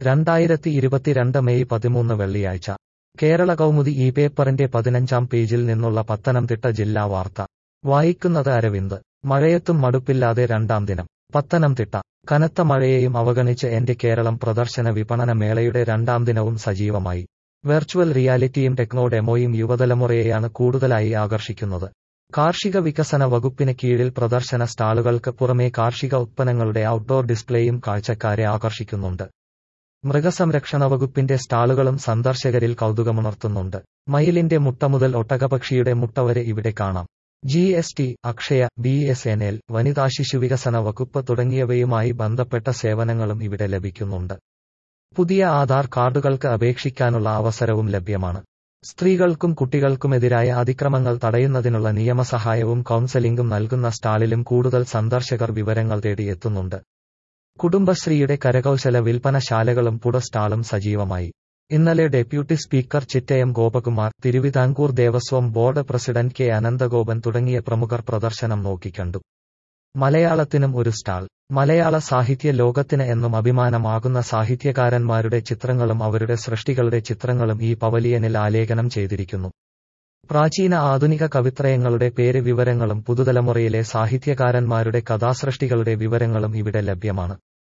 രണ്ടായിരത്തി ഇരുപത്തിരണ്ട് മെയ് പതിമൂന്ന് വെള്ളിയാഴ്ച കേരള കൗമുദി ഈ പേപ്പറിന്റെ പതിനഞ്ചാം പേജിൽ നിന്നുള്ള പത്തനംതിട്ട ജില്ലാ വാർത്ത വായിക്കുന്നത് അരവിന്ദ് മഴയത്തും മടുപ്പില്ലാതെ രണ്ടാം ദിനം പത്തനംതിട്ട കനത്ത മഴയെയും അവഗണിച്ച് എന്റെ കേരളം പ്രദർശന വിപണന മേളയുടെ രണ്ടാം ദിനവും സജീവമായി വെർച്വൽ റിയാലിറ്റിയും ടെക്നോ ഡെമോയും യുവതലമുറയെയാണ് കൂടുതലായി ആകർഷിക്കുന്നത് കാർഷിക വികസന വകുപ്പിന് കീഴിൽ പ്രദർശന സ്റ്റാളുകൾക്ക് പുറമെ കാർഷിക ഉത്പന്നങ്ങളുടെ ഔട്ട്ഡോർ ഡിസ്പ്ലേയും കാഴ്ചക്കാരെ ആകർഷിക്കുന്നുണ്ട് മൃഗസംരക്ഷണ വകുപ്പിന്റെ സ്റ്റാളുകളും സന്ദർശകരിൽ കൗതുകമുണർത്തുന്നുണ്ട് മയിലിന്റെ മുട്ട മുതൽ ഒട്ടകപക്ഷിയുടെ മുട്ട വരെ ഇവിടെ കാണാം G S T Akshaya B S N L വനിതാ ശിശുവികസന വകുപ്പ് തുടങ്ങിയവയുമായി ബന്ധപ്പെട്ട സേവനങ്ങളും ഇവിടെ ലഭിക്കുന്നുണ്ട് പുതിയ ആധാർ കാർഡുകൾക്ക് അപേക്ഷിക്കാനുള്ള അവസരവും ലഭ്യമാണ് സ്ത്രീകൾക്കും കുട്ടികൾക്കുമെതിരായ അതിക്രമങ്ങൾ തടയുന്നതിനുള്ള നിയമസഹായവും കൗൺസലിംഗും നൽകുന്ന സ്റ്റാളിലും കൂടുതൽ സന്ദർശകർ വിവരങ്ങൾ തേടിയെത്തുന്നുണ്ട് കുടുംബശ്രീയുടെ കരകൗശല വിൽപ്പനശാലകളും പുട സ്റ്റാളും സജീവമായി ഇന്നലെ deputy speaker Chittayam Gopakumar Travancore Devaswom board president K Ananthagopan തുടങ്ങിയ പ്രമുഖർ പ്രദർശനം നോക്കിക്കണ്ടു മലയാളത്തിനും ഒരു സ്റ്റാൾ മലയാള സാഹിത്യ ലോകത്തിന് എന്നും അഭിമാനമാകുന്ന സാഹിത്യകാരന്മാരുടെ ചിത്രങ്ങളും അവരുടെ സൃഷ്ടികളുടെ ചിത്രങ്ങളും ഈ പവലിയനിൽ ആലേഖനം ചെയ്തിരിക്കുന്നു പ്രാചീന ആധുനിക കവിത്രയങ്ങളുടെ പേര് വിവരങ്ങളും പുതുതലമുറയിലെ സാഹിത്യകാരന്മാരുടെ കഥാസൃഷ്ടികളുടെ വിവരങ്ങളും ഇവിടെ ലഭ്യമാണ്